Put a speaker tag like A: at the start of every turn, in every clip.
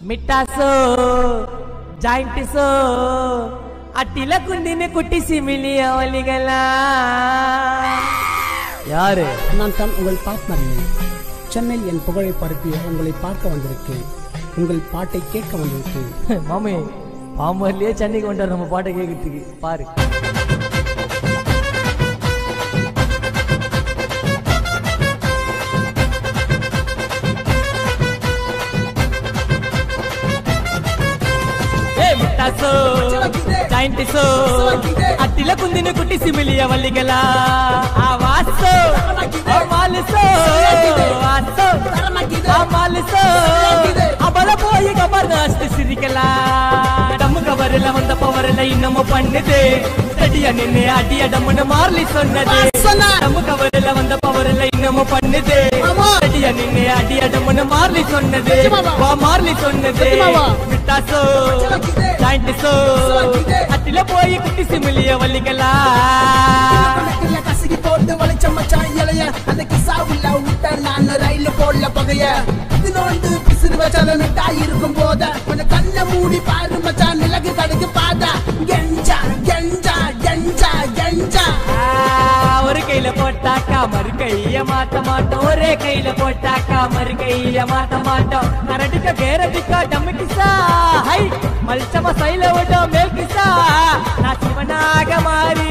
A: మిట్టాసో జాయింటిసో அட்டில குந்தின்னு குட்டி சிமிலி அவலிகளா யாரு
B: நான் தான் உங்கள் பார்ட்னர் சென்னையில் என் புகழை பரப்பிய உங்களை பார்க்க வந்திருக்கேன் உங்கள் பாட்டை கேட்க வந்திருக்கேன்
A: மாமே பாம்பர்லயே சென்னைக்கு வந்துட்டார் நம்ம பாட்டை கேட்கறதுக்கு பாரு ఏ మిట్టాసో జాయింటిసో అట్టిల కుందిన కుట్టి సిమిలియ వల్లిగల ఆ వాసో ఆ మాలిసో వాసో ఆ మాలిసో அவள போய் கபர்தாஸ்து சிரிக்கலா டம்மு கவரில் வந்த பவரில் இன்னமும் பண்ணுது செடிய நின்னு அடிய டம்முன்னு மார்லி சொன்னது டம்மு கவரில் வந்த பவரில் இன்னமும் பண்ணுது செடிய நின்னு அடிய டம்முன்னு மார்லி சொன்னது வா மார்லி சொன்னது விட்டாசோ ஜாயிண்ட் சோ அட்டில போய் குட்டி சிமிலிய வலிக்கலா
C: கணக்குல கசக்கி போட்டு வளைச்ச மச்சான் இலைய அந்த கிசாவுல விட்ட நான் ரயில போடல பகைய பதினொன்று பிசிறு வச்சால மிட்டாய் இருக்கும் போத கொஞ்சம் கண்ணை மூடி பாரு மச்சான் நிலகு கடுக்கு பாதா கெஞ்சா கெஞ்சா கெஞ்சா கெஞ்சா
A: ஆ, ஒரு கையில போட்டாக்கா மறு கைய மாத்த மாட்டோம் ஒரே கையில போட்டாக்கா மறு கைய மாத்த மாட்டோம் கரடிக்க கேரடிக்கா டம்மிக்கிசா ஹை மல்சம சைல விட்டோம் மேல்கிசா நான் சிவனாக மாறி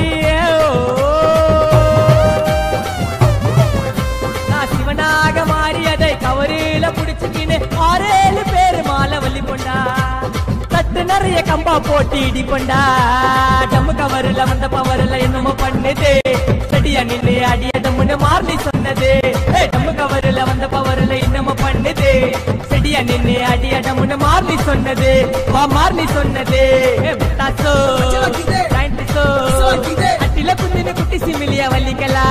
A: நான் சிவனாக மாறி அதை கவரில புடிச்சுக்கின்னு ஆறேழு பேரு மாலை வள்ளி கொண்டா தட்டு நிறைய கம்பா போட்டு இடி கொண்டா டம்மு கவரில் வந்த பவரில் என்னமோ பண்ணுது செடியா நின்று அடிய டம்முன்னு மார்லி சொன்னது ஏய், டம்மு கவரில் வந்த பவரில் என்னமோ பண்ணுது செடியா நின்று அடிய டம்முன்னு மார்லி சொன்னது வா மார்லி சொன்னது ஏய், முட்டாசோ, ஜாயிண்ட்ஸோ, அட்டில குந்தின குட்டி சிமிலிய வலிக்கலா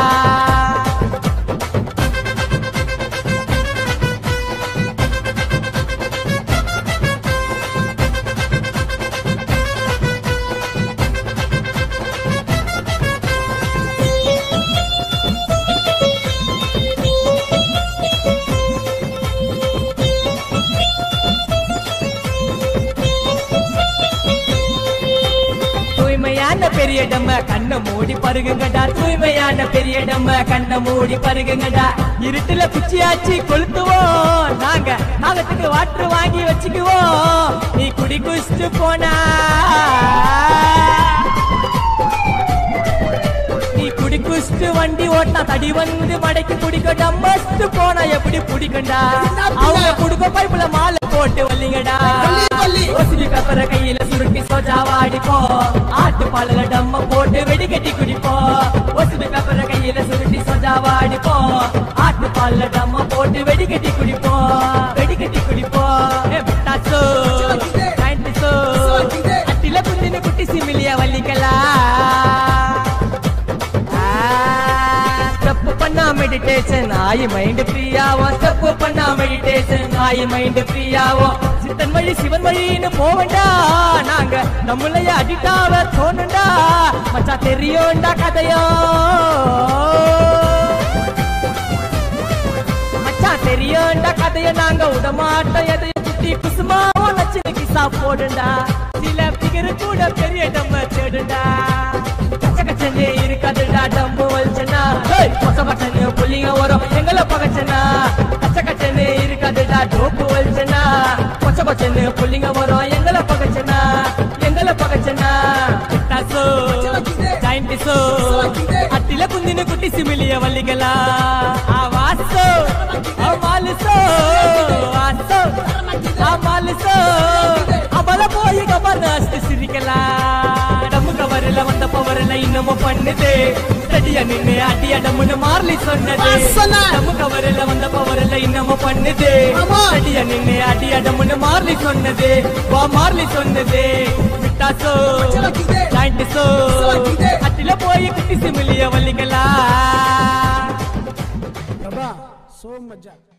A: தூய்மையான பெரிய டம்ம கண்ணை மூடி பருகுங்கடா தூய்மையான பெரிய டம்ம கண்ணை மூடி பருகுங்கடா இருட்டுல குச்சியாச்சி கொளுத்துவோம் நாங்க நாகத்துக்கு வாட்டர் வாங்கி வச்சுக்குவோம் நீ குடி குடிச்சிட்டு போனா நீ குடி குடிச்சிட்டு வண்டி ஓட்டா தடி வந்து மடக்கி குடிக்க டம்மஸ்ட் போனா எப்படி பிடிக்கண்டா அவங்க குடுக்க பைப்புல மாலை போட்டு வல்லிங்கடா ஒசிபி கப்பற கையில சுருட்டி சோஜாவா அடிப்போம் ஆட்டு பாலில டம்ம போட்டு வெடிகட்டி குடிப்போம் ஒசிபி கப்பற கையில சுருட்டி சோஜாவா அடிப்போம் ஆட்டு பாலில டம்ம போட்டு வெடிகட்டி குடிப்போம் வெடிகட்டி குடிப்போம் ஏ முட்டாசோ ஜாயிண்ட்ஸோ அட்டில குந்தின குட்டி சிமிலிய வலிக்கலா ஸ்டெப் பண்ணா மெடிடேஷன் ஆயி மைண்ட் ஃப்ரீயாவும் ஸ்டெப் பண்ணா மெடிடேஷன் ஆயி மைண்ட் ஃப்ரீயாவும் சித்தன் வழி சிவன் வழின்னு போவண்டா நாங்க நம்மளைய அடிட்டாவ தோணுண்டா மச்சா தெரியும்டா கதையோ மச்சான் தெரியும்டா கதைய நாங்க விடமாட்டோம் எதையும் குட்டி குசுமாவும் நச்சு கிசா போடுண்டா சில பிகரு கூட பெரிய டம்ம தேடுண்டா கச்ச கச்சனே இருக்காதுடா டம்பு வலிச்சனா கொச பச்சனு புள்ளிங்க வரும் எங்களை பகச்சனா கச்ச கச்சனே இருக்காதுடா டோப்பு வலிச்சனா கொச்ச பச்சனு புள்ளிங்க வரும் எங்களை பகச்சனா எங்களை பகச்சனா டாசோ ஜாயிண்டிசோ அட்டில குந்தின குட்டி சிமிலிய வல்லிகளா ஆ வாசோ ஆ மாலிசோ வாசோ ஆ மாலிசோ அவள போய் கபர்தாஸ்து சிரிக்கலா டம்மு கவரில் வந்த பவரில் இன்னமும் பண்ணுது செடிய நின்னு அடிய டம்முன்னு மார்லி சொன்னது டம்மு கவரில் வந்த பவரில் இன்னமும் பண்ணுது செடிய நின்னு அடிய டம்முன்னு மார்லி சொன்னது வா மார்லி சொன்னது விட்டாசோ ஜாயிண்ட்ஸோ அட்டில போய் குட்டி சிமிலிய வல்லிகளா
B: பிரபா சோ மஜா